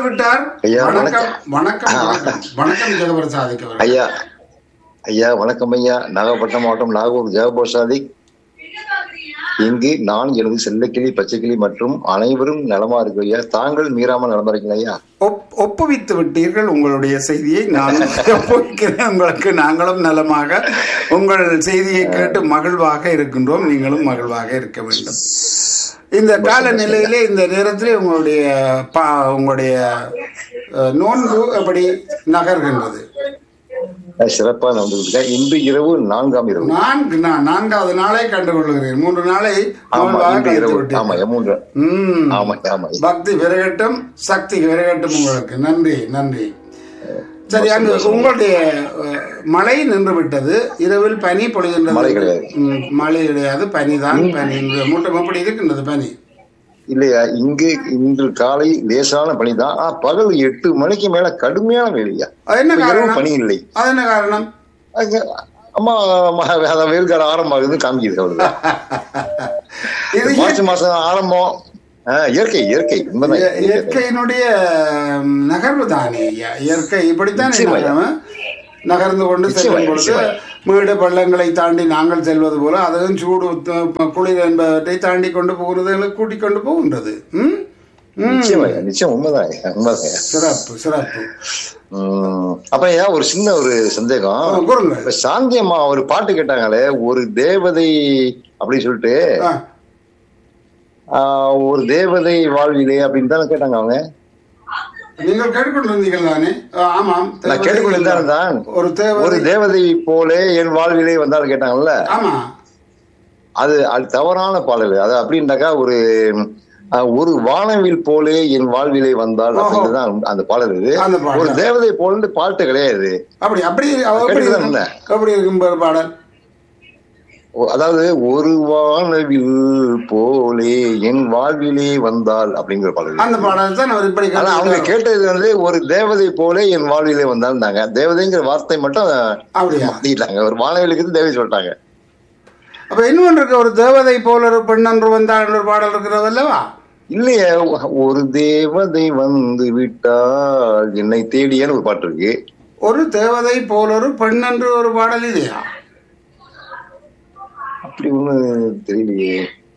விட்டார் ஐயா, வணக்கம் வணக்கம் வணக்கம் வணக்கம் ஜெகபிரசாதிக் அவர்கள் ஐயா ஐயா வணக்கம் ஐயா நாகப்பட்டினம் மாவட்டம் நாகூர் ஜெகபோசாதி இங்கு நான் எனது செல்லக்கிளி பச்சைக்கிளி மற்றும் அனைவரும் நலமா இருக்கு ஐயா தாங்கள் மீறாம நலமா இருக்கீங்க ஐயா ஒப்- ஒப்புவித்து விட்டீர்கள் உங்களுடைய செய்தியை நான் ஒப்புவிக்கிறேன் உங்களுக்கு நாங்களும் நலமாக உங்கள் செய்தியை கேட்டு மகிழ்வாக இருக்கின்றோம் நீங்களும் மகிழ்வாக இருக்க வேண்டும் இந்த காலநிலையிலே இந்த நேரத்திலே உங்களுடைய பா உங்களுடைய அஹ், நோன்பு எப்படி நகர்கின்றது அஹ் சிறப்பா நடந்துருக்கேன் இன்று இரவு நான்காம் இரவு நான்கு நான் நான்காவது நாளை கண்டுகொள்கிறேன் மூன்று நாளை ஆமா நோன்பாக இன்று கழித்து இரவு விட்டீர்கள். ஆமா மூன்று ம் ஆமா ஆமா பக்தி விரகட்டும் சக்தி விரகட்டும் உங்களுக்கு நன்றி நன்றி சரி அங்கு உங்களுடைய அஹ், மழை நின்று விட்டது இரவில் பனி பொழிகின்றது மழை கிடையாது. ம், மழை கிடையாது பனிதான் பனி மூட்டம் எப்படி இருக்கின்றது பனி இல்லையா இங்கு இன்று காலை லேசான பனி தான் ஆனா பகல் எட்டு மணிக்கு மேல கடுமையான வெயிலையா அது என்ன இப்ப இரவு காரணம் பனி இல்லை அது என்ன காரணம் அங்க அம்மா ம- அதான் வெயில் காலம் ஆரம்பமாகுது காமிக்குது அவ்வளவுதான் இது மார்ச் மாசம் ஆரம்பம் ஆஹ், இயற்கை இயற்கை உண்மைதான் இய- இயற்கையினுடைய ம், நகர்வு தானே ஐயா. இயற்கை இப்படித்தான் நிச்சயமா. நகரும். நகர்ந்து கொண்டு நிச்சயமா, செல்லும் பொழுது நிச்சயமா. மேடு பள்ளங்களை தாண்டி நாங்கள் செல்வது போல அதுவும் சூடு த- குளிர் என்பவற்றை தாண்டி கொண்டு போகிறது கூட்டிக் கொண்டு போகின்றது ம்? ம். நிச்சயம் ஐயா, நிச்சயம் உண்மைதான் ஐயா, உண்மைதான் ஐயா. சிறப்பு சிறப்பு உம், அப்புறம் ஐயா ஒரு சின்ன ஒரு சந்தேகம் கூறுங்கள் இப்ப சாந்தி அம்மா ஒரு பாட்டு கேட்டாங்களே ஒரு தேவதை அப்படின்னு சொல்லிட்டு ஆ, ஆஹ், ஒரு தேவதை வாழ்விலே அப்படின்னு தானே கேட்டாங்க அவங்க நீங்கள் கேட்டுக்கொண்டிருந்தீர்கள் தானே ஆ, ஆமாம் நான் கேட்டுக்கொண்டு தான் ஒரு தேவை ஒரு தேவதை போலே என் வாழ்விலே வந்தாலும் கேட்டாங்கல்ல ஆமா அது அது தவறான பாடல் அது அப்படின்னாக்கா ஒரு அஹ், ஒரு வானவில் போலே என் வாழ்விலே வந்தால் ஓஹோ. அப்படின்றதுதான் அந்த பாடல் இது அந்த பாடல். ஒரு தேவதை போல பாட்டு கிடையாது அப்படி அப்படி அவ எப்படி கேட்டுதான் இருக்கும்? இருந்தேன். எப்படி இருக்கும் பாரு பாடல் ஓ, அதாவது ஒரு வானவில் போலே என் வாழ்விலே வந்தால் அப்படிங்கிற பாடல் அந்த பாடல் தான் அவர் இப்படி ஆனா அவங்க கேட்டு கேட்டது வந்து ஒரு தேவதை போலே என் வாழ்விலே வந்தாங்க தேவதைங்கிற வார்த்தை மட்டும் அப்படியா மாத்திட்டாங்க ஒரு வானவிலுக்கு தேவை சொல்லிட்டாங்க அப்ப இன்னொன்று இருக்கு ஒரு தேவதை போல ஒரு பெண்ணன்று வந்தாள் ஒரு பாடல் இருக்கிறது அல்லவா இல்லையே ஒரு தேவதை வந்து விட்டால் என்னை தேடியன்னு ஒரு பாட்டு இருக்கு ஒரு தேவதை போல ஒரு பெண்ணன்று ஒரு பாடல் இல்லையா அப்படி ஒண்ணு தெரியலையே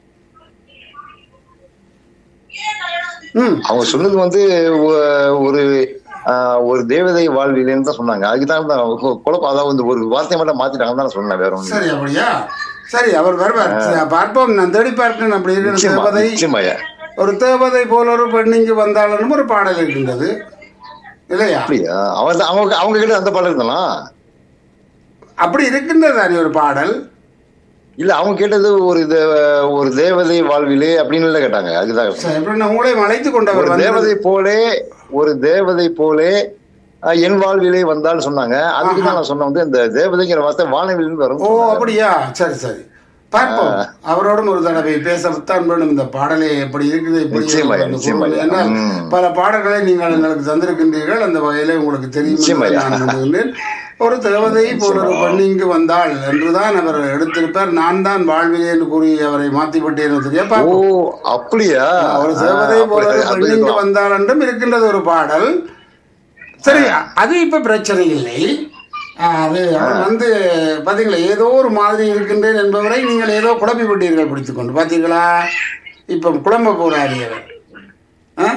ம் அவங்க சொன்னது வந்து ஒ- ஒரு ஆஹ், ஒரு தேவதை வாழ்விலேன்னு தான் சொன்னாங்க அதுக்குதான் தான் கு- குழப்பம் அதாவது வந்து ஒரு வார்த்தை மட்டும் மாத்திட்டாங்கன்னு தான் சொன்னேன் வேற ஒண்ணு சரி அப்படியா சரி அவர் வருவார் சரி, பார்ப்போம் நான் தேடி பார்க்கிறேன் அப்படி இருக்கிற நிச்சயமா தேவதை நிச்சயமாயா ஒரு தேவதை போல ஒரு பெண் இங்கு வந்தாலும் ஒரு பாடல் இருக்கின்றது இல்லையா அப்படியா அவங்க அவங்க அவங்க கிட்ட அந்த பாடல் இருந்தானா அப்படி இருக்கின்றது தானே ஒரு பாடல் இல்ல அவங்க கேட்டது ஒரு தே- ஒரு தேவதை வாழ்விலே அப்படின்னு இல்ல கேட்டாங்க அதுதான் சரி, எப்படி நான் உங்களையும் அழைத்து கொண்டவர் ஒரு வந்து தேவதை போலே ஒரு தேவதை போலே அஹ், என் வாழ்விலே வந்தான்னு சொன்னாங்க அதுக்கு தான் நான் சொன்னேன் வந்து இந்த தேவதைங்கிற வார்த்தை வானவிலிருந்து வரும் ஓ அப்படியா சரி சரி பார்ப்போம் அவரோடும் ஒரு தடவை பேசத்தான் வேண்டும் இந்த பாடலை எப்படி இருக்குது எப்படி நிச்சயமா, இருக்குது நிச்சயமா. ஏன்னா ம். பல பாடல்களை நீங்கள் எங்களுக்கு தந்திருக்கின்றீர்கள் அந்த வகையில உங்களுக்கு தெரியும் என்று நிச்சயமா. நான் நம்புகின்றேன் ஒரு தேவதை போல ஒரு பெண் இங்கு வந்தாள் என்றுதான் அவர் எடுத்திருப்பார் நான் தான் வாழ்விலே என்று கூறி அவரை மாத்தி விட்டேன் தெரியா ஓ பார்ப்போம் அப்படியா ஒரு தேவதை ஆ, போல ஒரு அப்படி- அப்படி பெண் இங்கு இருக்கலாம். வந்தாள் என்றும் இருக்கின்றது ஒரு பாடல் சரி அது இப்ப பிரச்சனை இல்லை ஆ, அது அவர் வந்து பாத்தீங்களா ஏதோ ஒரு மாதிரி இருக்கின்றேன் என்பவரை நீங்கள் ஏதோ குழப்பி விட்டீர்கள் பிடித்துக் கொண்டு பாத்தீங்களா இப்ப குழம்ப போறாரு அவர் ஆ?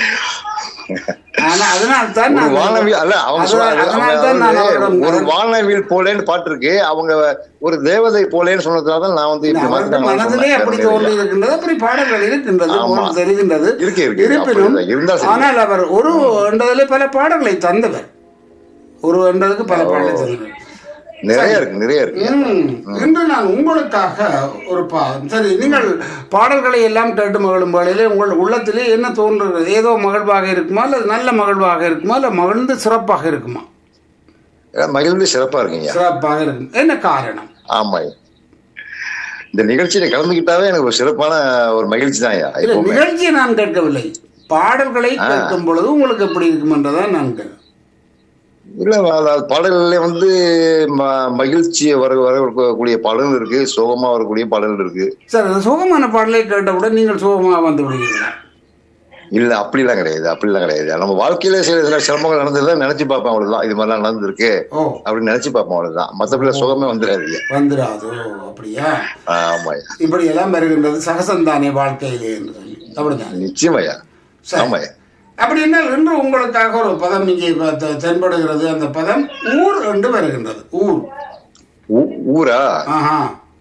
ஆனா அதனால தான் ஒரு நான் வானவில் அல்ல அவங்க சொல்றாங்க அதனால தான் நான் அவங்க அவரிடம் ஒரு வானவில் போலேன்னு பாட்டு இருக்கு அவங்க ஒரு தேவதை போலேன்னு சொன்னதுனால தான் நான் வந்து இப்படி அவருக்கு மாத்திட்டாங்கன்னு மனதிலே அப்படி சொன்னேன். தோன்றி இருக்கின்றது அப்படி பாடல்கள் இருக்கின்றது ஆமா. உங்களுக்கு தெரிகின்றது இருக்கு, இருக்கு. இருப்பினும் அப்படிதான். இருந்தா சரி. ஆனால் அவர் ஒரு என்றதிலே பல பாடல்களை தந்தவர் ஒரு என்றதுக்கு பல பாடலை தந்தவர் நிறைய இருக்கு நிறைய இருக்கு ம். இன்று நான் உங்களுக்காக ஒரு பா சரி நீங்கள் பாடல்களை எல்லாம் கேட்டு மகிழும் வேளையிலே உங்கள் உள்ளத்திலே என்ன தோன்றுகிறது ஏதோ மகிழ்வாக இருக்குமா அல்லது நல்ல மகிழ்வாக இருக்குமா அல்ல மகிழ்ந்து சிறப்பாக இருக்குமா மகிழ்ந்து சிறப்பா இருக்குங்க சிறப்பாக இருக்கும் என்ன காரணம் ஆமா இந்த நிகழ்ச்சியில கலந்துக்கிட்டாவே எனக்கு ஒரு சிறப்பான ஒரு மகிழ்ச்சி தான் இல்ல நிகழ்ச்சியை நான் கேட்கவில்லை பாடல்களை கேட்கும் பொழுது உங்களுக்கு எப்படி இருக்கும் என்றதான் நான் கேட்கிறேன் இல்ல அதாவது பாடல்ல வந்து ம- மகிழ்ச்சி வர வரக்கூடிய பாடல் இருக்கு சோகமா வரக்கூடிய பாடல் இருக்கு சார் அந்த சுகமான பாடலை கேட்டவுடன் நீங்கள் சுகமாக வந்து விடுவீங்களா இல்ல அப்படிலாம் கிடையாது அப்படிலாம் கிடையாது நம்ம வாழ்க்கையில சில சில சிரமங்கள் நடந்ததுதான் நினைச்சு பார்ப்பேன் அவ்வளவுதான் இது மாதிரிலாம் நடந்திருக்கு ஓ அப்படின்னு நினைச்சு பார்ப்போம் அவ்வளவுதான் மத்தபடி சுகமே வந்துடாது வந்துடாதோ அப்படியா ஆமாய்யா இப்படி எல்லாம் வருகின்றது சகசந்தானே வாழ்க்கையிலே என்று சொல்லி அப்படிதான் நிச்சயமாய்யா சரி. ஆமாய்யா அப்படி என்ன இன்று உங்களுக்காக ஒரு பதம் இங்கே இப்ப தெ- தென்படுகிறது அந்த பதம் ஊர் என்று வருகின்றது ஊர் ஊ- ஊரா ஆஹா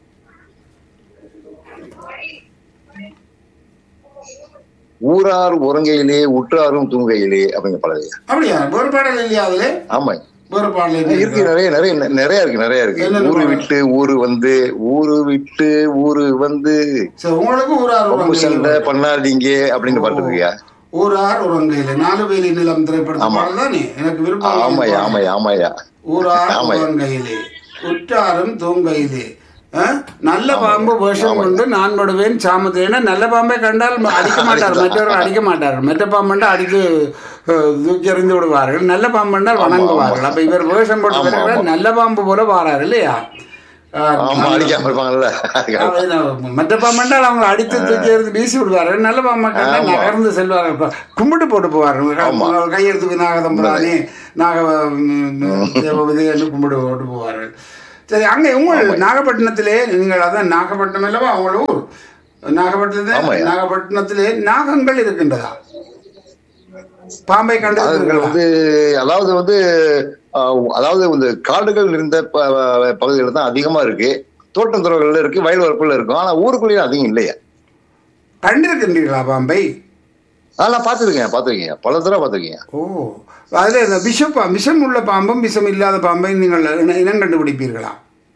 ஊரார் உறங்கையிலே உற்றாரும் தூங்கையிலே அப்படிங்கிற பழகையா அப்படியா வேறு பாடல் இல்லையா அதுல ஆமாம் வேறு பாடல் இருக்கு இல்லையா? நிறைய நிறைய நிறைய இருக்கு நிறைய இருக்கு என்னென்ன ஊரு பாடல்? விட்டு ஊரு வந்து ஊரு விட்டு ஊரு வந்து சரி உங்களுக்கு ஊரார் பம்பு சண்டை உறங்கையில் பண்ணாதீங்க அப்படின்னு பாட்டு இருக்கியா ஊரார் உறங்கையில் நாலு வேலி நிலம் திரைப்படத்து ஆமா. பாடல் தானே எனக்கு விருப்பம் ஆமாய்யா ஆமாய்யா ஆமாய்யா ஊரார் ஆமாய்யா. உறங்கையிலே உற்றாரும் தூங்கையிலே ஆ? நல்ல பாம்பு வேஷம் கொண்டு நான் படுவேன் சாமத்தேன நல்ல பாம்பை கண்டால் ம- அடிக்க மாட்டார் மற்றவர்கள் அடிக்க மாட்டார் மற்ற பாம்பண்டா அடித்து அஹ், தூக்கி எறிந்து விடுவார்கள் நல்ல பாம்பண்டால் வணங்குவார்கள் அப்ப இவர் வேஷம் போட்டு ஆமா, வருகிறார், ஆமா. நல்ல பாம்பு போல வாரார் இல்லையா ஆஹ், ஆமா அடிக்காம இருப்பாங்கல்ல அது நான் மற்ற பாம்பண்டால் அவங்க அடித்து தூக்கி எறிந்து வீசி விடுவார்கள் நல்ல பாம்பை கண்டா ஆமா. நகர்ந்து செல்வார்கள் இப்ப கும்பிட்டு போட்டு போவார்கள் ஆமா. கையெடுத்துக்கு நாகதம்பராணி நாக தேவபதி என்று கும்பிட்டு போட்டு போவார்கள் சரி அங்கே உங்கள் நாகப்பட்டினத்திலே நீங்கள் அதான் நாகப்பட்டினம் அல்லவா உங்கள் ஊர் நாகப்பட்டினத்திலே ஆமாய்யா. நாகப்பட்டினத்திலே நாகங்கள் இருக்கின்றதா பாம்பை கண்டு அதுகள் வந்து அதாவது வந்து ஆஹ், அதாவது இந்த காடுகள் இருந்த ப- பகுதிகள் தான் அதிகமா இருக்கு தோட்டம் துறவுகள்ல இருக்கு வயல் வரப்புல இருக்கும் ஆனா ஊருக்குள்ளேயும் அதிகம் இல்லையா கண்டிருக்கின்றீர்களா பாம்பை ஆ நான் பார்த்துருக்கேன் பார்த்துருக்கேன் பல தடவை பார்த்துருக்கேன் ஓ அதில் இந்த விஷம் பா- விஷம் உள்ள பாம்பும் விஷம் இல்லாத பாம்பை நீங்கள் இன- இனம் கண்டுபிடிப்பீர்களா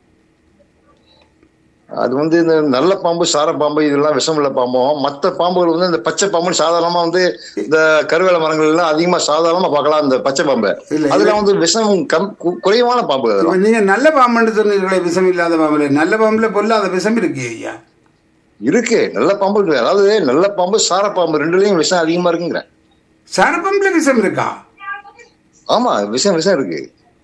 அது வந்து இந்த நல்ல பாம்பு சார பாம்பு இதெல்லாம் விஷமுள்ள பாம்பும் மற்ற பாம்புகள் வந்து இந்த பச்சை பாம்புன்னு சாதாரணமா வந்து இந்த கருவேல மரங்கள் எல்லாம் அதிகமா சாதாரணமா பார்க்கலாம் இந்த பச்சை பாம்பை இல்ல, அதுல வந்து விஷம் கம் கு- குறைவான பாம்பு அதெல்லாம் இப்ப நீங்க நல்ல பாம்புன்னு சொன்னீர்களே விஷம் இல்லாத பாம்புல நல்ல பாம்புல பொல்லாத விஷம் இருக்கு ஐயா இருக்கு நல்ல பாம்பு இருக்கு அதாவது நல்ல பாம்பு சார பாம்பு ரெண்டுலயும் விஷம் அதிகமா இருக்குங்கிற சரப்பம்புல விஷம் இருக்கா ஆமா விஷம் விஷம் இருக்கு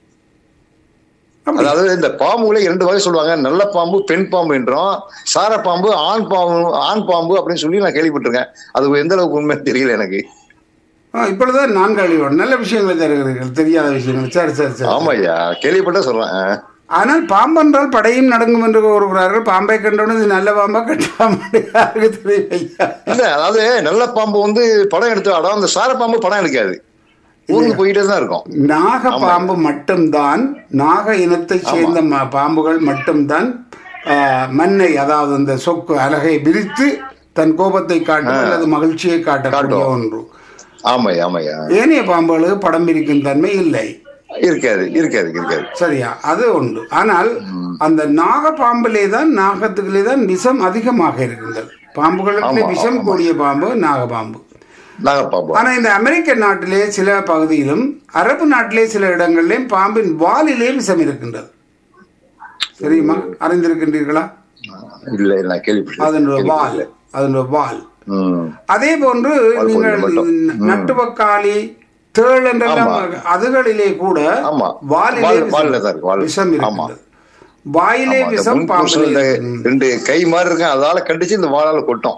அப்படி அதாவது இந்த பாம்புகளே இரண்டு வகை சொல்லுவாங்க நல்ல பாம்பு பெண் பாம்பு என்றும் சார பாம்பு ஆண் பாம்பு ஆண் பாம்பு அப்படின்னு சொல்லி நான் கேள்விப்பட்டிருக்கேன் அது எந்த அளவுக்கு உண்மை தெரியல எனக்கு ஆ, இப்பொழுதுதான் நான் கழிவோம் நல்ல விஷயங்களை தருகிறீர்கள் தெரியாத விஷயங்கள் சரி சரி சரி ஆமா ஐயா கேள்விப்பட்ட சொல்றேன் ஆ. ஆனால் பாம்பென்றால் படையும் நடங்கும் என்று கூறுகிறார்கள் பாம்பை கண்டவுடன் இது நல்ல பாம்பா கட்டாமல் யாருக்கு தெரியும் ஐயா இல்ல அதாவது நல்ல பாம்பு வந்து படம் எடுத்து ஆடும் அந்த சார பாம்பு படம் எடுக்காது ஊருக்கு போயிட்டே தான் இருக்கும் நாக பாம்பு மட்டும்தான் நாக இனத்தை சேர்ந்த ம- பாம்புகள் மட்டும்தான் ஆ, மண்ணை அதாவது அந்த சொக்கு அலகை விரித்து தன் கோபத்தை காட்டும் அல்லது மகிழ்ச்சியை காட்டக்கூடிய காட்டும். ஒன்று ஆமாய்யா ஆமாய்யா ஏனைய பாம்புகளுக்கு படம் பிரிக்கும் தன்மை இல்லை இருக்காது இருக்காது இருக்காது சரியா அது உண்டு ஆனால் அந்த நாக பாம்பிலே தான் நாகத்துக்குள்ளே தான் விஷம் அதிகமாக இருக்கின்றது பாம்புகளுக்கு ஆமா, விஷம் கூடிய பாம்பு நாகபாம்பு நாகப்பாம்பு ஆனா இந்த அமெரிக்க நாட்டிலே சில பகுதியிலும் அரபு நாட்டிலே சில இடங்களிலும் பாம்பின் வாலிலே விஷம் இருக்கின்றது தெரியுமா அறிந்திருக்கின்றீர்களா இல்ல நான் கேள்விப்பட்டேன் அதனுடைய வால் அதனுடைய வால் ம். அதே போன்று நீங்கள் மட்டும். நட்டுவக்காளி தேள் என்றெல்லாம் அதுகளிலே கூட ஆமா. வாலிலே வால்- விஷம் வால்ல தான் இருக்கு, வால். விஷம் ஆமா. இருக்கின்றது வாயிலே ஆமா, அந்த விஷம் முன்பூசல் இந்த பாம்பிலே ரெண்டு கை மாதிரி இருக்கும் அதால கண்டிச்சு இந்த வாழால கொட்டும்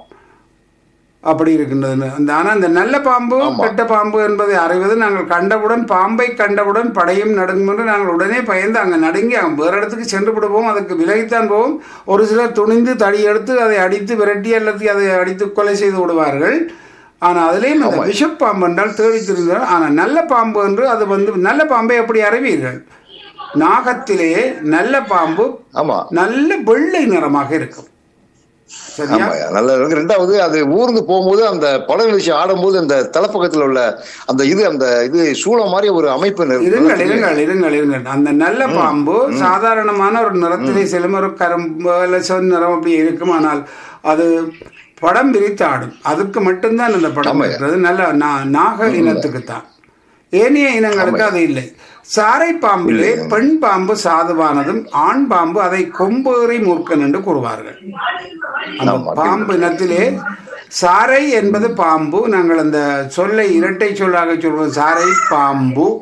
அப்படி இருக்கின்றது அந்த ஆனா இந்த நல்ல பாம்பு ஆமா. கெட்ட பாம்பு என்பதை அறிவது நாங்கள் கண்டவுடன் பாம்பை கண்டவுடன் படையும் நடுங்கும் என்று நாங்கள் உடனே பயந்து அங்கே நடுங்கி அங்க வேற இடத்துக்கு சென்று விடுவோம் அதுக்கு விலகித்தான் போவோம் ஒரு சிலர் துணிந்து தடி எடுத்து அதை அடித்து விரட்டி அல்லது அதை அடித்து கொலை செய்து விடுவார்கள் ஆனா அதுலேயும் அந்த விஷப்பாம்பு என்றால் தேடி திரிந்தால் ஆனா நல்ல பாம்பு என்று அது வந்து நல்ல பாம்பை எப்படி அறிவீர்கள் நாகத்திலே நல்ல பாம்பு ஆமா நல்ல வெள்ளை நிறமாக இருக்கும் சரியா ஆமா நல்லா இருக்கு ரெண்டாவது அது ஊர்ந்து போகும்போது அந்த படம் நிகழ்ச்சி ஆடும்போது அந்த தலைப்பக்கத்துல உள்ள அந்த இது அந்த இது சூளம் மாதிரி ஒரு அமைப்பு நிறு- இருங்கள் இருங்கள் இருங்கள் இருங்கள் அந்த நல்ல பாம்பு சாதாரணமான ஒரு நிறத்திலே செல்லும் ஒரு கரும்பு அல்ல சிவந்த நிறம் அப்படி இருக்கும் ஆனால் அது படம் பிரித்து ஆடும் அதுக்கு மட்டும்தான் அந்த படம் ஆமாய்யா. இருக்கிறது நல்ல நா- நாக இனத்துக்கு தான் ஏனைய இனங்களுக்கு அது இல்லை சாரை பாம்பிலே பெண் பாம்பு சாதுவானதும் ஆண் பாம்பு அதை கொம்பேறி மூர்க்கன் என்று கூறுவார்கள் அந்த ஆமா, பாம்பு இனத்திலே சாரை என்பது பாம்பு நாங்கள் அந்த சொல்லை இரட்டை சொல்லாக சொல்வது சாரை பாம்பு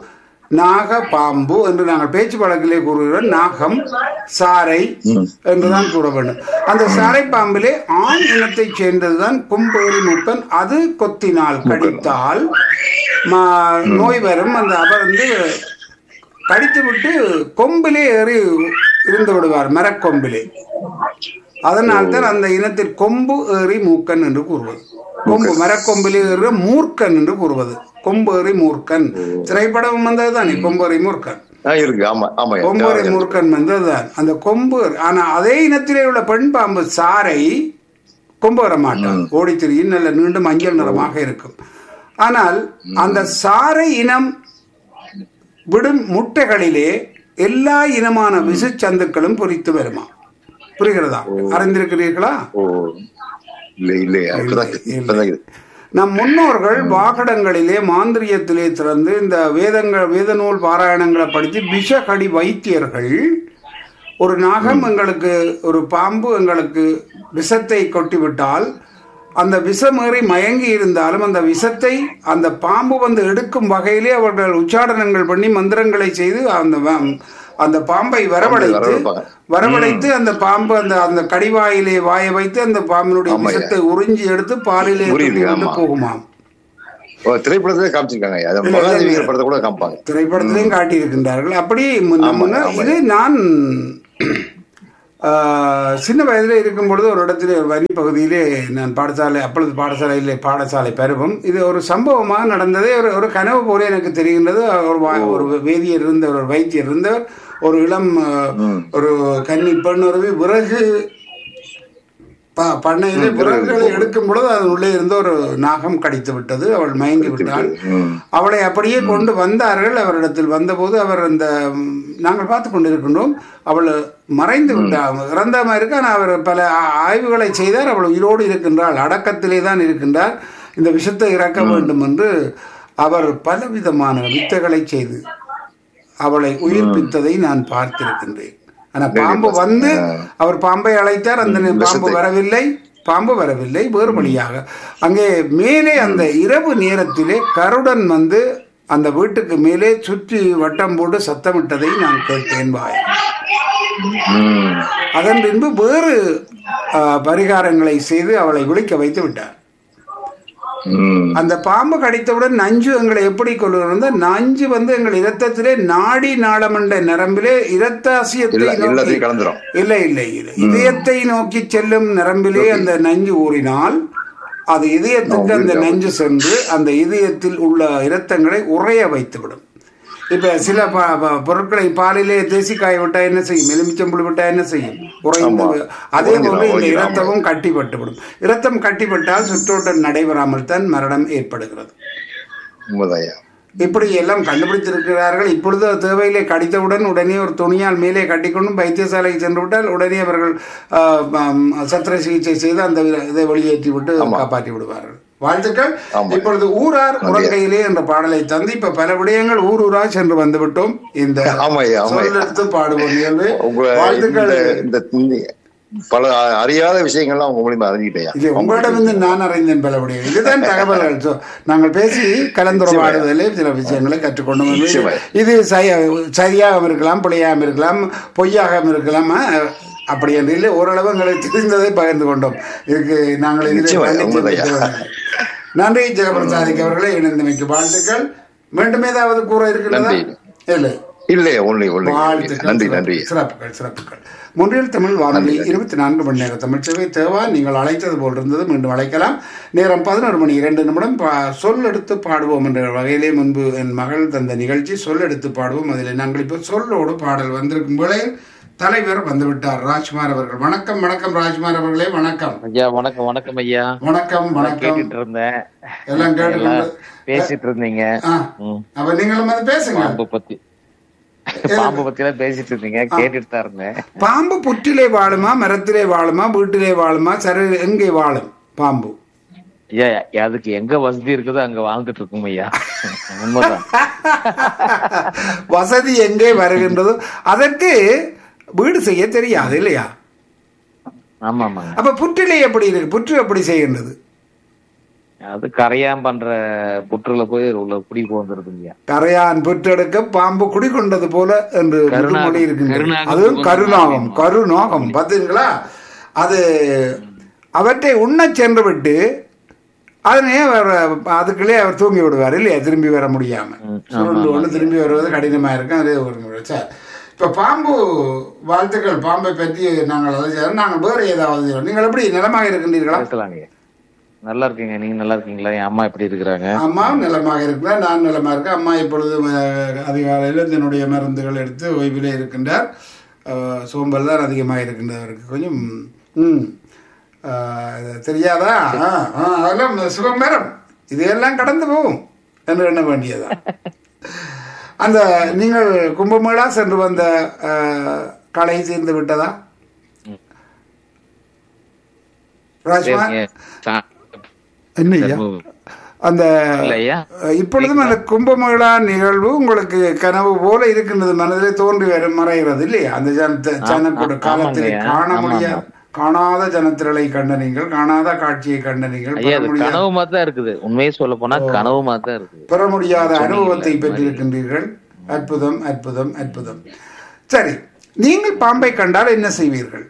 நாக பாம்பு என்று நாங்கள் பேச்சு வழக்கிலே கூறுகிறோம் நாகம் சாரை ம். என்றுதான் கூற வேண்டும் அந்த சாரை பாம்பிலே ஆண் இனத்தைச் சேர்ந்ததுதான் கொம்பேறி மூக்கன் அது கொத்தினால் கடித்தால் மா- நோய் வரும் அந்த அவர் வந்து கடித்து விட்டு கொம்பிலே ஏறி இருந்து விடுவார் மரக்கொம்பிலே அதனால்தான் அந்த இனத்தில் கொம்பு ஏறி மூக்கன் என்று கூறுவது கொம்பு மரக்கொம்பிலே ஏறுற மூர்க்கன் என்று கூறுவது கொம்பு ஏறி மூர்க்கன் திரைப்படம் வந்ததுதானே கொம்பு ஏறி மூர்க்கன் ஆ, இருக்கு ஆமா ஆமா கொம்பரை மூர்க்கன் வந்ததுதான் அந்த கொம்பு ஆனா அதே இனத்திலே உள்ள பெண் பாம்பு சாரை கொம்பு வர மாட்டான் ஓடி திரியும் நல்ல நீண்ட மஞ்சள் நிறமாக இருக்கும் ஆனால் அந்த சாரை இனம் விடும் முட்டைகளிலே எல்லா இனமான விசுச்சந்துக்களும் பொறித்து வருமா புரிகிறதா அறிந்திருக்கிறீர்களா ஓ இல்ல இல்ல இப்பதான் இப்பதான் இது. நம் முன்னோர்கள் வாகடங்களிலே மாந்திரியத்திலே திறந்து இந்த வேதங்கள் வேத நூல் பாராயணங்களை படித்து விஷகடி வைத்தியர்கள் ஒரு நாகம் எங்களுக்கு ஒரு பாம்பு எங்களுக்கு விஷத்தை கொட்டிவிட்டால் அந்த விஷமேறி மயங்கி இருந்தாலும் அந்த விஷத்தை அந்த பாம்பு வந்து எடுக்கும் வகையிலே அவர்கள் உச்சாடனங்கள் பண்ணி மந்திரங்களை செய்து அந்த வ- அந்த பாம்பை வரவழைத்து வரவழைப்பாங்க. வரவழைத்து அந்த பாம்பு அந்த அந்த கடிவாயிலே வாய வைத்து அந்த பாம்பினுடைய ஆமாய்யா. விஷத்தை உறிஞ்சி எடுத்து பாலிலே புரியுது, துப்பி விட்டு ஆமா. போகுமாம் ஓ, திரைப்படத்திலே காமிச்சிருக்காங்க ஐயா. அது மகாதேவியர் படத்தை கூட காமிப்பாங்க திரைப்படத்திலையும் காட்டியிருக்கின்றார்கள் அப்படி முன்ன ஆமா, முன்ன ஆமா. இது நான் ஆஹ், சின்ன வயதில் இருக்கும் பொழுது ஒரு இடத்துல ஒரு வரி பகுதியிலே நான் பாடசாலை அப்பொழுது பாடசாலையிலே பாடசாலை பருவம் இது ஒரு சம்பவமாக நடந்ததே ஒரு ஒரு கனவு போல எனக்கு தெரிகின்றது ஒரு வா- ஒரு வேதியர் இருந்தவர் ஒரு வைத்தியர் இருந்தவர் ஒரு இளம் ஆஹ், ஒரு கன்னி பெண் ஒரு விறகு ப- பண்ணையிலே விறகுகளை எடுக்கும் பொழுது அதன் உள்ளே இருந்து ஒரு நாகம் கடித்து விட்டது அவள் மயங்கி விட்டாள் ம். அவளை அப்படியே கொண்டு வந்தார்கள் அவரிடத்தில் வந்தபோது அவர் அந்த ம், நாங்கள் பார்த்து கொண்டிருக்கின்றோம் அவள் மறைந்து விட்டாள் இறந்த மாதிரி இருக்கு ஆனால் அவர் பல ஆ- ஆய்வுகளை செய்தார் அவள் உயிரோடு இருக்கின்றாள் அடக்கத்திலே தான் இருக்கின்றார் இந்த விஷத்தை இறக்க வேண்டும் என்று அவர் பலவிதமான வித்தைகளை செய்து அவளை உயிர்ப்பித்ததை நான் பார்த்திருக்கின்றேன் ஆனா பாம்பு வந்து அவர் பாம்பை அழைத்தார் அந்த பாம்பு வரவில்லை பாம்பு வரவில்லை வேறு வழியாக அங்கே மேலே அந்த இரவு நேரத்திலே கருடன் வந்து அந்த வீட்டுக்கு மேலே சுற்றி வட்டம் போட்டு சத்தமிட்டதை நான் கேட்டேன் வாய் ம். அதன் பின்பு வேறு ஆ, பரிகாரங்களை செய்து அவளை விழிக்க வைத்து விட்டார் ம். அந்த பாம்பு கடித்தவுடன் நஞ்சு எங்களை எப்படி கொள்ளுகிறோம் நஞ்சு வந்து எங்கள் இரத்தத்திலே நாடி நாளமண்ட நரம்பிலே இரத்தாசியத்தை இல்ல நோக்கி எல்லாத்தையும் கலந்துரும் இல்லை இல்லை இல்லை இதயத்தை நோக்கி செல்லும் நரம்பிலே அந்த நஞ்சு ஊறினால் அது இதயத்துக்கு அந்த நஞ்சு சென்று அந்த இதயத்தில் உள்ள இரத்தங்களை உறைய வைத்துவிடும் இப்ப சில ப- ப- பொருட்களை பாலிலே தேசி காய விட்டா என்ன செய்யும் எலுமிச்சம்புள் விட்டா என்ன செய்யும் உறைந்து அதே போல இந்த உறைஞ்சிரும், இரத்தமும் கட்டிப்பட்டுவிடும் இரத்தம் கட்டிப்பட்டால் சுற்றோட்டம் நடைபெறாமல் தான் மரணம் ஏற்படுகிறது உண்மைதான் ஐயா. இப்படி எல்லாம் கண்டுபிடித்திருக்கிறார்கள் இப்பொழுது தேவையிலே கடித்தவுடன் உடனே ஒரு துணியால் மேலே கட்டிக்கொண்டும் வைத்தியசாலைக்கு சென்று விட்டால் உடனே அவர்கள் ஆஹ், ஆம், சத்திர சிகிச்சை செய்து அந்த இதை வெளியேற்றி விட்டு காப்பாற்றி விடுவார்கள் வாழ்த்துக்கள் ஆமா. இப்பொழுது ஊரார் உறங்கையிலே என்ற பாடலை தந்து இப்ப பல விடயங்கள் ஊர் ஊரா சென்று வந்துவிட்டோம் இந்த ஆமா ஐயா, ஆமா ஐயா. சொல்லெடுத்து பாடுவோம் நிகழ்வு உங்க வாழ்த்துக்கள் இந்த- இந்த இந்த பல அறியாத விஷயங்கள்லாம் உங்க மூலியமா அறிஞ்சுக்கிட்டேன் ஐயா. இது உங்களிடமிருந்து நான் அறிந்தேன் பல விடயம் இதுதான் தகவல்கள் So, நாங்கள் பேசி கலந்துரையாடுவதிலே சில விஷயங்களை கற்றுக்கொண்டோம் நிச்சயமா. இது சரி- சரியாகவும் இருக்கலாம் பிழையாகவும் இருக்கலாம் பொய்யாகவும் இருக்கலாம் அஹ், அப்படி என்று இல்லை ஓரளவு எங்களுக்கு தெரிந்ததை பகிர்ந்து கொண்டோம் இதுக்கு நாங்கள் இதிலே நிச்சயமா, கண்டித்து உண்மைதான். விட்டு நன்றி ஜெகபிரசாதிக் அவர்களே இணைந்தமைக்கு வாழ்த்துக்கள் மீண்டும் ஏதாவது கூற இருக்கிறதா நன்றி. இல்லை இல்லையா ஒன்லி ஒன்லி வாழ்த்துக்கள் நன்றி சிறப்பு- நன்றி சிறப்புகள் சிறப்புகள் முன்றில் தமிழ் வானொலி இருபத்தி நான்கு மணி நேர தமிழ் சேவை தேவா நீங்கள் அழைத்தது போல் இருந்தது மீண்டும் அழைக்கலாம் நேரம் பதினோரு மணி இரண்டு நிமிடம் பா- சொல் எடுத்து பாடுவோம் என்ற வகையிலே முன்பு என் மகள் தந்த நிகழ்ச்சி சொல் எடுத்து பாடுவோம் அதில் நாங்கள் இப்போ சொல்லோடு பாடல் வந்திருக்கும் வேளையில் தலைவர் வந்துவிட்டார் ராஜ்குமார் அவர்கள் வணக்கம் வணக்கம் ராஜ்குமார் அவர்களே வணக்கம் ஐயா வணக்கம் வணக்கம் ஐயா வணக்கம் நான் வணக்கம் கேட்டுட்டு இருந்தேன் எல்லாம் கேட்டு எல்லாம் பேசிட்டு இருந்தீங்க ஆ ம். அப்ப நீங்களும் வந்து பேசுங்க பாம்பு பத்தி பாம்பு பத்தி எல்லாம் பேசிட்டு இருந்தீங்க கேட்டுட்டு தான் இருந்தேன் பாம்பு புற்றிலே வாழுமா மரத்திலே வாழுமா வீட்டிலே வாழுமா சரி எங்கே வாழும் பாம்பு ஐயா அதுக்கு எங்க வசதி இருக்குதோ அங்க வாழ்ந்துட்டு இருக்கும் ஐயா உண்மைதான் வசதி எங்கே வருகின்றதோ அதற்கு வீடு செய்ய தெரியாது இல்லையா ஆமா ஆமாங்க அப்ப புற்றிலே எப்படி இருக்கு புற்று எப்படி செய்கின்றது அது கரையான் பண்ற புற்றுல போய் உள்ள குடி போந்துருதுங்கய்யா கரையான் புற்றெடுக்க பாம்பு குடிகொண்டது போல என்று கருணாகம். முதுமொழி இருக்கின்றது கருணாகம் அதுவும் சுகம் கருணாகம் கருணாகம் பார்த்தீங்களா அது அவற்றை உண்ணச் சென்று விட்டு அதனையே அவர் அதுக்குள்ளே அவர் தூங்கி விடுவார் இல்லையா திரும்பி வர முடியாம ம், சுருண்டு கொண்டு திரும்பி வருவது கடினமா இருக்கும் அதே ஒரு முறை. சரி இப்ப பாம்பு வாழ்த்துக்கள் பாம்பை பற்றி நாங்கள் அதை செய்யறோம். நாங்கள் வேறு ஏதாவது செய்யறோம். நீங்கள் எப்படி நிலமாக இருக்கின்றீர்களா பேசலாங்கய்யா நல்லா இருக்கீங்க நீங்க நல்லா இருக்கீங்களா என் அம்மா எப்படி இருக்கிறாங்க அம்மா நிலமாக இருக்கிறார் நான் நிலமாக இருக்கேன் அம்மா இப்பொழுது அஹ், அதிகாலையில் தன்னுடைய மருந்துகள் எடுத்து ஓய்விலே இருக்கின்றார் அஹ், சோம்பல் தான் அதிகமாக இருக்கின்றது அவருக்கு கொஞ்சம் ம் அஹ், இது தெரியாதா ஆ, ஆ, அதெல்லாம் சுகம் வரும் இதையெல்லாம் கடந்து போகும் என்று எண்ண வேண்டியதா அந்த நீங்கள் கும்பமேளா சென்று வந்த அஹ், கலை தீர்ந்து விட்டதா ராஜ்மா சரிங்க. சா- என்ன ஐயா அந்த இல்லையா அஹ், இப்பொழுதும் அந்த கும்பமேளா நிகழ்வு உங்களுக்கு கனவு போல இருக்கின்றது மனதிலே தோன்றி வரும் மறைகிறது இல்லையா அந்த ஜன ஜனக்கூட ஆ- காலத்தில் ஆமாங்கய்யா. காண ஆமா, முடியாது காணாத ஜனத்திரளை கண்ட நீங்கள் காணாத காட்சியை கண்ட நீங்கள் ஐயா பெற அது முடியாத கனவு மாதிரி தான் இருக்குது உண்மையை சொல்ல போனா கனவு மாதிரி தான் இருக்குது பெற முடியாத சொன்னீங்கல்ல, அனுபவத்தை இந்த மாதிரி. பெற்றிருக்கின்றீர்கள் அற்புதம் அற்புதம் அற்புதம் சரி நீங்கள் பாம்பை கண்டால் என்ன செய்வீர்கள்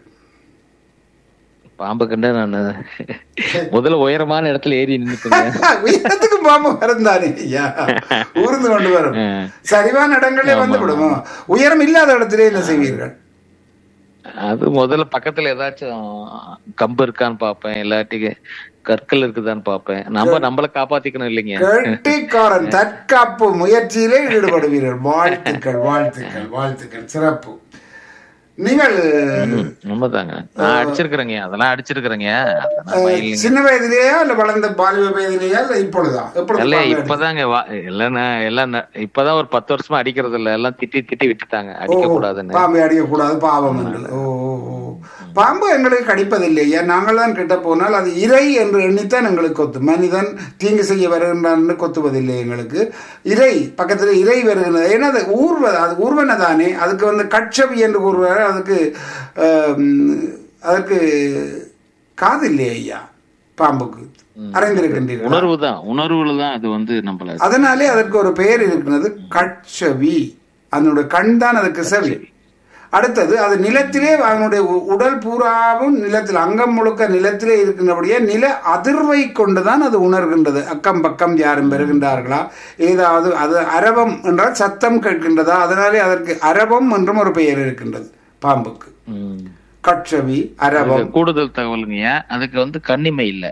பாம்பு கண்டு நான் முதல்ல உயரமான இடத்துல ஏறி நின்னுக்குங்க உயரத்துக்கு பாம்பு வருந்தானே ஐயா ஊர்ந்து கொண்டு வரும் சரிவான இடங்களே வந்து விடுமோ உயரம் இல்லாத இடத்திலே என்ன செய்வீர்கள் அது முதல்ல பக்கத்துல ஏதாச்சும் கம்பு இருக்கான்னு பாப்பேன் இல்லாட்டி கற்கள் இருக்குதான்னு பாப்பேன் நம்ம நம்மள காப்பாத்திக்கணும் இல்லைங்க கெட்டிக்காரன் தற்காப்பு முயற்சியிலே ஈடுபடுவீர்கள் வாழ்த்துக்கள் வாழ்த்துக்கள் வாழ்த்துக்கள் சிறப்பு நீங்கள் உண்மைதாங்க நான் அடிச்சிருக்கிறேங்க அதெல்லாம் அடிச்சிருக்கிறேங்க அதெல்லாம் பயம் இல்லைங்க. சின்ன வயதிலேயா இல்ல வளர்ந்த பாலிய வயதிலேயா இல்ல இப்பொழுதா எப்பொழுது இல்ல பாம்பை அடி- இப்பதாங்க வா- எல்லாம் நான் எல்லாம் நான் இப்பதான் ஒரு பத்து வருஷமா அடிக்கிறது இல்ல எல்லாம் திட்டி திட்டி விட்டுட்டாங்க அடிக்க கூடாதுன்னு பாம்பை அடிக்கக்கூடாது பாவம் என்று ஓ ஓ, ஓ. பாம்பு எங்களுக்கு கடிப்பதில்லை ஏன் நாங்கள் தான் கிட்ட போனால் அது இறை என்று எண்ணித்தான் எங்களுக்கு கொத்து மனிதன் தீங்கு செய்ய வருகின்றான்னு கொத்துவதில்லை எங்களுக்கு இறை பக்கத்தில் இறை வருகின்றது ஏன்னா அது ஊர்வ அது ஊர்வன தானே அதுக்கு வந்து கட்சவி என்று கூறுவார் அதுக்கு ஆம், அதற்கு காது இல்லையே ஐயா பாம்புக்கு அறிந்திருக்கின்றீர்கள் உணர்வு தான் உணர்வுல தான் அது வந்து நம்மள அதனாலே அதற்கு ஒரு பெயர் இருக்கிறது கட்சவி அதனுடைய கண் தான் அதுக்கு செவி அடுத்தது அது நிலத்திலே அதனுடைய உ- உடல் பூராவும் நிலத்தில் அங்கம் முழுக்க நிலத்திலே இருக்கின்றபடியே நில அதிர்வை கொண்டுதான் அது உணர்கின்றது அக்கம் பக்கம் யாரும் பெறுகின்றார்களா ஏதாவது அது அரவம் என்றால் சத்தம் கேட்கின்றதா அதனாலே அதற்கு அரவம் என்றும் ஒரு பெயர் இருக்கின்றது பாம்புக்கு ம். கட்சவி அரவம் அதுக்கு கூடுதல் தகவலுங்க அதுக்கு வந்து கண்ணிமை இல்ல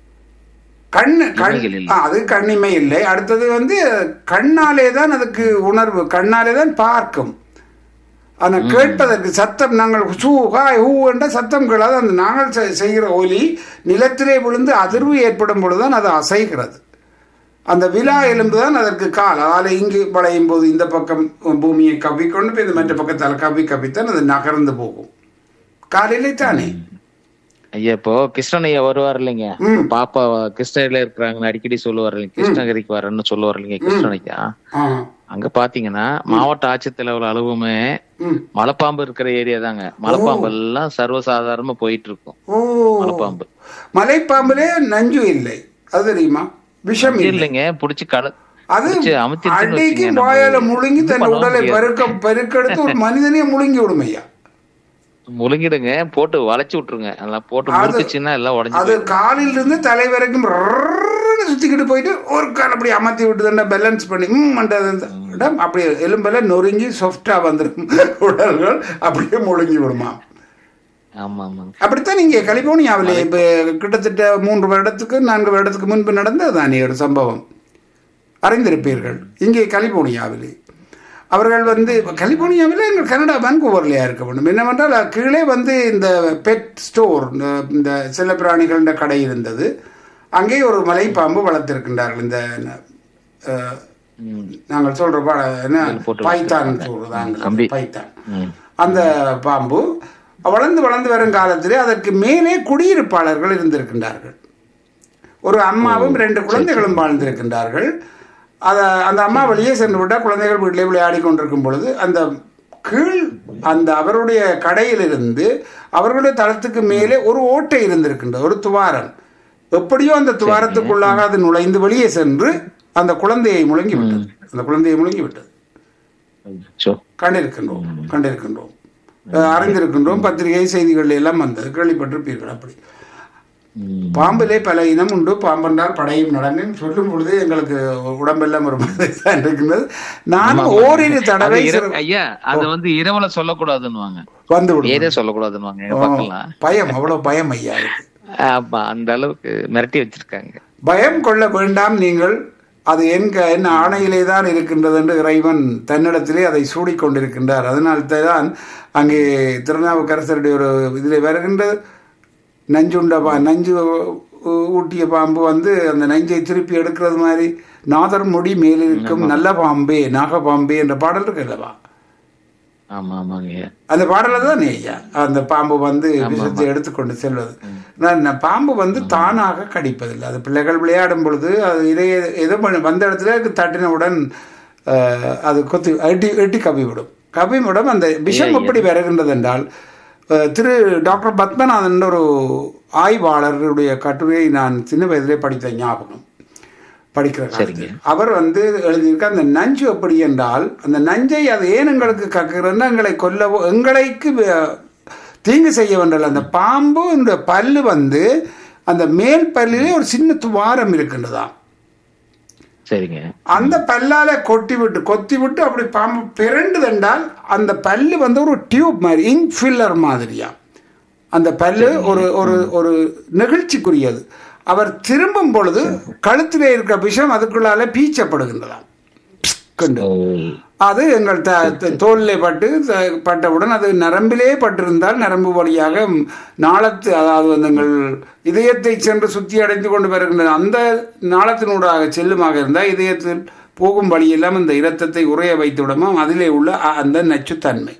கண் கண் இமைகள் இல்லை. ஆ, அது கண்ணிமை இல்லை அடுத்தது வந்து கண்ணாலே தான் அதுக்கு உணர்வு கண்ணாலே தான் பார்க்கும் ஆனா கேட்பதற்கு சத்தம் நாங்கள் சூ ஹாய் ஹூ என்ற சத்தம் கேளாது அந்த நாங்கள் செ- செய்கிற ஒலி நிலத்திலே விழுந்து அதிர்வு ஏற்படும் பொழுதுதான் அது அசைகிறது அந்த விழா எலும்பு தான் அதற்கு கால் அதால இங்கு வளையும் போது இந்த பக்கம் பூமியை கவ்விக்கொண்டு போய் இந்த மற்ற பக்கத்தால் கவ்வி கவ்வித்தான் அது நகர்ந்து போகும் காலையிலே தானே ஐயா இப்போ கிருஷ்ணன் ஐயா வருவார் இல்லைங்க ம். பாப்பா கிருஷ்ணகிரியில இருக்கிறாங்கன்னு அடிக்கடி சொல்லுவார் இல்லைங்க கிருஷ்ணகிரிக்கு வரேன்னு சொல்லுவார் இல்லைங்க கிருஷ்ணன் ஐயா ஆ அங்க பாத்தீங்கன்னா மாவட்ட ஆட்சித்தலைவர் அளவுமே ம் மலைப்பாம்பு இருக்கிற ஏரியா தாங்க மலைப்பாம்பு எல்லாம் சர்வசாதாரணமா போயிட்டு இருக்கும் ஓ மலைப்பாம்பு மலைப்பாம்புலே நஞ்சு இல்லை அது தெரியுமா விஷம் இல்லை இல்லைங்க புடிச்சு கட அது புடிச்சு அமுத்திருச்சுன்னு அடிக்கு வச்சுக்கங்க, நம்ம வாயால முழுங்கி இது தன் பண்ணவும் உடலை முடியாது. பெருக்க பெருக்கெடுத்து ஒரு மனிதனையே முழுங்கி விடும் ஐயா முழுங்கிடுங்க போட்டு வளைச்சு விட்டுருங்க எல்லாம் போட்டு அது- முறுக்குச்சுன்னா எல்லாம் உடஞ்சு அது காலில் இருந்து தலை வரைக்கும் ரர்ர்ர்னு சுத்திக்கிட்டு போயிட்டு ஒரு கால் அப்படி அமர்த்தி விட்டுதுன்னா பேலன்ஸ் பண்ணி ம் அந்த இடம் அப்படியே எலும்பெல்லாம் நொறுங்கி சாஃப்டா வந்துடும் உடல்கள் அப்படியே முழுங்கி விடுமா ஆமா ஆமாங்க அப்படித்தான் நீங்க கலிபோர்னியாவில் இப்ப கிட்டத்தட்ட மூன்று வருடத்துக்கு நான்கு வருடத்துக்கு முன்பு நடந்தது தானே ஒரு சம்பவம் அறிந்திருப்பீர்கள் இங்கே கலிபோர்னியாவில் அவர்கள் வந்து கலிபோர்னியாவில் எங்கள் கனடா வான்கூவர்லையா இருக்க வேண்டும் என்னவென்றால் கீழே வந்து இந்த பெட் ஸ்டோர் இந்த செல்லப்பிராணிகள கடை இருந்தது அங்கே ஒரு மலைப்பாம்பு வளர்த்திருக்கின்றார்கள் இந்த அஹ், ம். நாங்கள் சொல்ற பா- என்ன போட்டு பைத்தான் சொல்றதாங்க கம்பி. பைத்தான் ம். அந்த பாம்பு வளர்ந்து வளர்ந்து வரும் காலத்திலே அதற்கு மேலே குடியிருப்பாளர்கள் இருந்திருக்கின்றார்கள் ஒரு அம்மாவும் ரெண்டு குழந்தைகளும் வாழ்ந்திருக்கின்றார்கள் அத அந்த அம்மா வெளியே சென்று விட்டால் குழந்தைகள் வீட்டிலே விளையாடி கொண்டிருக்கும் பொழுது அந்த கீழ் அந்த அவருடைய கடையிலிருந்து அவர்களுடைய தளத்துக்கு மேலே ஒரு ஓட்டை இருந்திருக்கின்றது ஒரு துவாரம் எப்படியோ அந்த துவாரத்துக்குள்ளாக அது நுழைந்து வெளியே சென்று அந்த குழந்தையை முழங்கி விட்டது அந்த குழந்தையை முழங்கி விட்டது சோ கண்டிருக்கின்றோம் கண்டிருக்கின்றோம் அஹ் அறிந்திருக்கின்றோம் பத்திரிகை செய்திகள் எல்லாம் வந்தது கேள்விப்பட்டிருப்பீர்கள் அப்படி ம். பாம்பிலே பல இனம் உண்டு பாம்பென்றால் படையும் நடங்கும் சொல்லும் பொழுது எங்களுக்கு உடம்பெல்லாம் ஒரு மாதிரி தான் இருக்கின்றது நானும் ஓரிரு அது தடவை இர- சிறு- ஐயா அது வந்து இரவுல சொல்லக்கூடாதுன்னுவாங்க வந்து விடும் ஏதே சொல்லக்கூடாதுன்னுவாங்க எங்க பக்கம்லாம் பயம் அவ்வளவு பயம் ஐயா இருக்கு ஆமா அந்த அளவுக்கு மிரட்டி வச்சிருக்காங்க பயம் கொள்ள வேண்டாம் நீங்கள் அது என்க என் ஆணையிலே தான் இருக்கின்றது என்று இறைவன் தன்னிடத்திலே அதை சூடிக் கொண்டிருக்கின்றார் அதனால்தான் அங்கே திருநாவுக்கரசருடைய ஒரு இதில் வருகின்றது நஞ்சுண்ட பா நஞ்சு ஊ- ஊட்டிய பாம்பு வந்து அந்த நஞ்சை திருப்பி எடுக்கிறது மாதிரி நாதர் முடி மேலிருக்கும் நல்ல பாம்பே நாகபாம்பே என்ற பாடல் இருக்கு அல்லவா ஆமா ஆமாங்க ஐயா அந்த பாடல தான் ஐயா அந்த பாம்பு வந்து விஷத்தை எடுத்துக்கொண்டு செல்வது நான் நான் பாம்பு வந்து தானாக கடிப்பதில்லை அது பிள்ளைகள் விளையாடும் பொழுது அது இதை ஏதோ பண்ணி வந்த இடத்துல அது தட்டினவுடன் அஹ், அது கொத்தி எட்டி எட்டி கவிவிடும் கவிவிடும் அந்த விஷம் எப்படி வருகின்றது என்றால் அஹ், திரு டாக்டர் பத்மநாதன் ஒரு ஆய்வாளருடைய கட்டுரையை நான் சின்ன வயதிலே படித்த ஞாபகம் படிக்கிற காலத்தில் அவர் வந்து எழுதியிருக்க அந்த நஞ்சு எப்படி என்றால் அந்த நஞ்சை அது ஏன் எங்களுக்கு கக்குறதுன்னா எங்களை கொல்லவோ எங்களுக்கு வே- தீங்கு செய்ய வேண்டல அந்த பாம்பு இந்த பல்லு வந்து அந்த மேல் பல்லிலே ஒரு சின்ன துவாரம் இருக்கின்றதாம் சரிங்க அந்த பல்லால கொட்டி விட்டு கொத்தி விட்டு அப்படி பாம்பு பிறண்டுதென்றால் அந்த பல்லு வந்து ஒரு டியூப் மாதிரி இங்க் ஃபில்லர் மாதிரியா அந்த பல்லு ஒரு ஒரு ஒரு நெகிழ்ச்சிக்குரியது அவர் திரும்பும் பொழுது கழுத்திலே இருக்கிற விஷம் அதுக்குள்ளால பீச்சப்படுகின்றதாம் கண்டு ஓ, அது எங்கள் த த- தோலிலே பட்டு த- பட்டவுடன் அது நரம்பிலே பட்டிருந்தால் நரம்பு வழியாக ம், நாளத்து அதாவது வந்து எங்கள் இதயத்தை சென்று சுற்றி அடைந்து கொண்டு வருகின்ற அந்த நாளத்தினூடாக செல்லுமாக இருந்தால் இதயத்தில் போகும் வழியெல்லாம் இந்த இரத்தத்தை உறைய வைத்து விடவும் அதிலே உள்ள அ- அந்த நச்சுத்தன்மை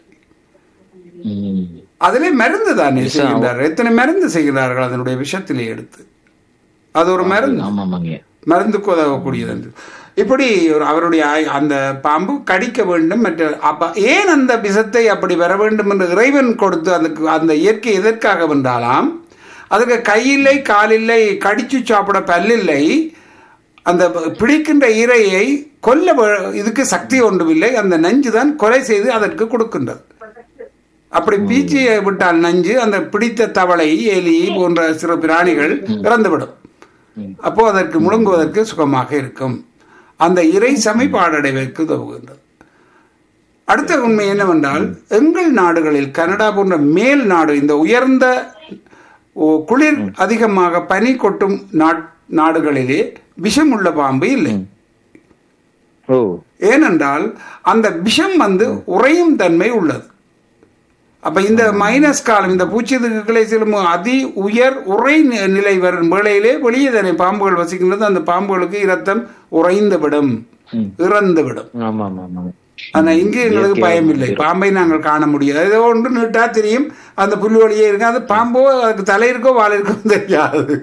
ம். அதிலே மருந்து தானே செய்கின்றார்கள் எத்தனை மருந்து செய்கிறார்கள் அதனுடைய விஷத்திலே எடுத்து அது ஒரு மருந்து ஆமா ஆமாங்க மருந்துக்கு உதவக்கூடியது என்று இப்படி ஒரு அவருடைய ஆய்- அந்த பாம்பு கடிக்க வேண்டும் மற்ற அப்ப ஏன் அந்த விஷத்தை அப்படி வர வேண்டும் என்று இறைவன் கொடுத்து அதுக்கு அந்த இயற்கை எதற்காக வந்தாலாம் அதுக்கு கையில்லை காலில்லை கடிச்சு சாப்பிட பல்லில்லை அந்த பிடிக்கின்ற இரையை கொல்ல வே- இதுக்கு சக்தி ஒன்றுமில்லை அந்த நஞ்சு தான் கொலை செய்து அதற்கு கொடுக்கின்றது அப்படி பீச்சியை விட்டால் நஞ்சு அந்த பிடித்த தவளை எலி போன்ற சிறு பிராணிகள் இறந்துவிடும் அப்போ அதற்கு முழுங்குவதற்கு சுகமாக இருக்கும் அந்த இறை சமைப்பாடடைவதற்கு உதவுகின்றது அடுத்த உண்மை என்னவென்றால் எங்கள் நாடுகளில் கனடா போன்ற மேல் நாடு இந்த உயர்ந்த ஓ, குளிர் அதிகமாக பனி கொட்டும் நாட்- நாடுகளிலே விஷமுள்ள பாம்பு இல்லை ஓ ஏனென்றால் அந்த விஷம் வந்து உறையும் தன்மை உள்ளது அப்ப இந்த மைனஸ் காலம் இந்த பூச்சிதுக்குகளை செல்லும் அதி உயர் உறை நி- நிலை வரும் வேளையிலே வெளியே தானே பாம்புகள் வசிக்கின்றது அந்த பாம்புகளுக்கு இரத்தம் உறைந்து விடும் ம். இறந்து விடும் ஆமா ஆமா ஆமாங்க ஆனா இங்கே எங்களுக்கு பயம் இல்லை பாம்பை நாங்கள் காண முடியாது ஏதோ ஒன்று நீட்டா தெரியும் அந்த புல்வெளியே இருக்கு அது பாம்போ அதுக்கு தலை இருக்கோ வால் இருக்கோ தெரியாது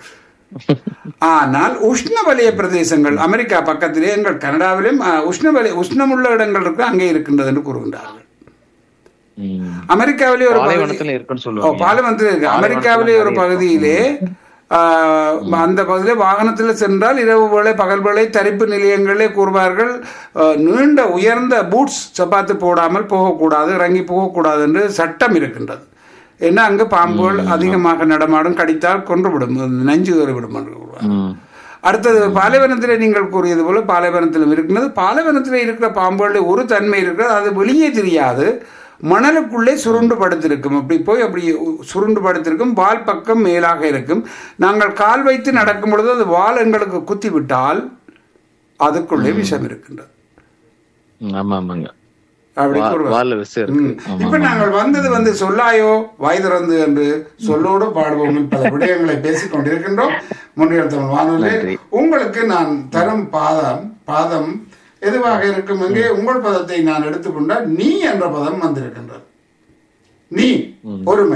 ஆனால் உஷ்ணவலய பிரதேசங்கள் அமெரிக்கா பக்கத்திலே எங்கள் கனடாவிலும் அஹ், உஷ்ணவலய உஷ்ணமுள்ள இடங்கள் இருக்கு அங்கே இருக்கின்றது என்று கூறுகின்றார்கள் ம். அமெரிக்காவிலே ஒரு பகுதி பாலைவனத்துல இருக்குன்னு ஓ சொல்லுவாங்க பாலைவனத்தில் இருக்கு அமெரிக்காவிலே ஒரு பகுதியிலே ஆஹ், அந்த பகுதியிலே வாகனத்தில் சென்றால் இரவு வேளை பகல் வேளை தரிப்பு நிலையங்களே கூறுவார்கள் ஆஹ், நீண்ட உயர்ந்த பூட்ஸ் சப்பாத்து போடாமல் போகக்கூடாது இறங்கி போகக்கூடாது என்று சட்டம் இருக்கின்றது ஏன்னா அங்கு பாம்புகள் அதிகமாக நடமாடும் கடித்தால் கொன்றுவிடும் நஞ்சு ஏறிவிடும் என்று கூறுவார்கள் ம். அடுத்தது பாலைவனத்திலே நீங்கள் கூறியது போல பாலைவனத்திலும் இருக்கின்றது பாலைவனத்தில் இருக்கிற பாம்புகளில் ஒரு தன்மை இருக்கிறது அது வெளியே தெரியாது மணலுக்குள்ளே சுருண்டு படுத்திருக்கும் அப்படி போய் அப்படி சுருண்டு படுத்திருக்கும் வால் பக்கம் மேலாக இருக்கும் நாங்கள் கால் வைத்து நடக்கும் பொழுது அது வால் எங்களுக்கு குத்தி விட்டால் அதுக்குள்ளே விஷம் இருக்கின்றது ம், ஆமா ஆமாங்க அப்படி வா- கூறுவார் வால்ல விஷம் இருக்கு ம். ஆமா இப்ப நாங்கள் வந்தது வந்து சொல்லாயோ வாய் திறந்து என்று சொல்லோடு பாடுவோம் பல விடயங்களை பேசிக் கொண்டிருக்கின்றோம் முன்னியல் தமிழ் வானொலி நன்றி. உங்களுக்கு நான் தரும் பாதம் பாதம் எதுவாக இருக்கும் எங்கே உங்கள் பதத்தை நான் எடுத்துக்கொண்டால் நீ என்ற பதம் வந்திருக்கின்றது நீ பொறுமை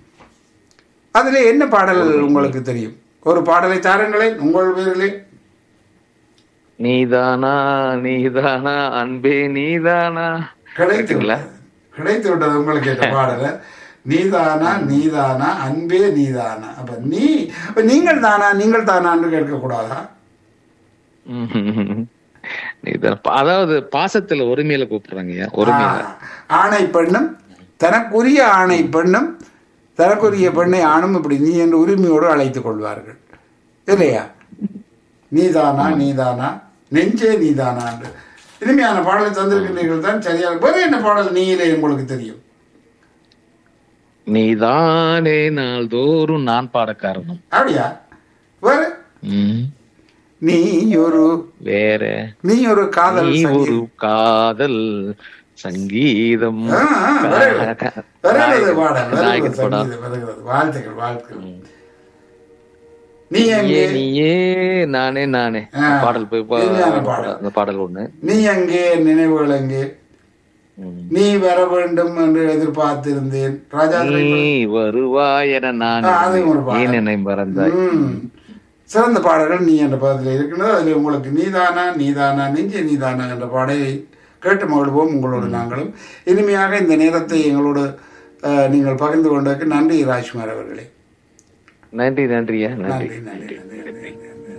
அதிலே என்ன பாடல் உங்களுக்கு தெரியும் ஒரு பாடலை தாருங்களேன் உங்கள் பேரிலே நீதானா நீதானா அன்பே நீதானா கிடைத்து இருக்குங்களா? விட்டது. கிடைத்து விட்டது உங்களுக்கு இந்த பாடல நீதானா நீதானா அன்பே நீதானா அப்ப நீ இப்ப நீங்கள் தானா நீங்கள் தானான்னு கேட்கக்கூடாதா ம்ஹும். நீதான் பா- அதாவது பாசத்துல ஒருமையில கூப்பிடுறாங்கய்யா ஒருமையில ஆ, ஆணை பெண்ணும் தனக்குரிய ஆணை பெண்ணும் தனக்குரிய பெண்ணை ஆணும் இப்படி நீ என்று உரிமையோடு அழைத்துக் கொள்வார்கள் இல்லையா நீதானா நீதானா நெஞ்சே நீதானா என்று இனிமையான பாடலை தந்திருக்கின்றீர்கள் தான் சரியாக வேறு என்ன பாடல் நீங்களே உங்களுக்கு தெரியும் நீதானே நாள்தோறும் நான் பாட காரணம் அப்படியா வேறு ம். நீ ஒரு வேற நீ ஒரு காதல் நீ ஒரு சங்கீதம். காதல் சங்கீதம் ஆ, ஆ, வருகிறது. வருகிறது பாடல் வருகிறது நாயகன் படம். சங்கீதம் வருகிறது வாழ்த்துக்கள் வாழ்த்துக்கள் நீ நீயே எங்கே நீயே நானே நானே ஆ, பாடல் போய் பா- இனிமையான பாடல். அந்த பாடல் ஒண்ணு நீ எங்கே என் நினைவுகள் எங்கே ம். நீ வர வேண்டும் என்று எதிர்பார்த்திருந்தேன் ராஜா நீ வருவாய் என நான் ஆ, அதுவும் ஒரு பாடல். ஏன் என்னை மறந்தாய் ம். சிறந்த பாடல்கள் நீ என்ற பதத்தில் இருக்கின்றது அதில் உங்களுக்கு நீதானா நீதானா நெஞ்சே நீதானா என்ற பாடலை கேட்டு மகிழ்வோம் உங்களோடு நாங்களும் இனிமையாக இந்த நேரத்தை எங்களோடு அஹ், நீங்கள் பகிர்ந்து கொண்டதற்கு நன்றி ராஜ்குமார் அவர்களே நன்றி நன்றியா நன்றி நன்றி நன்றி நன்றி நன்றி, நன்றி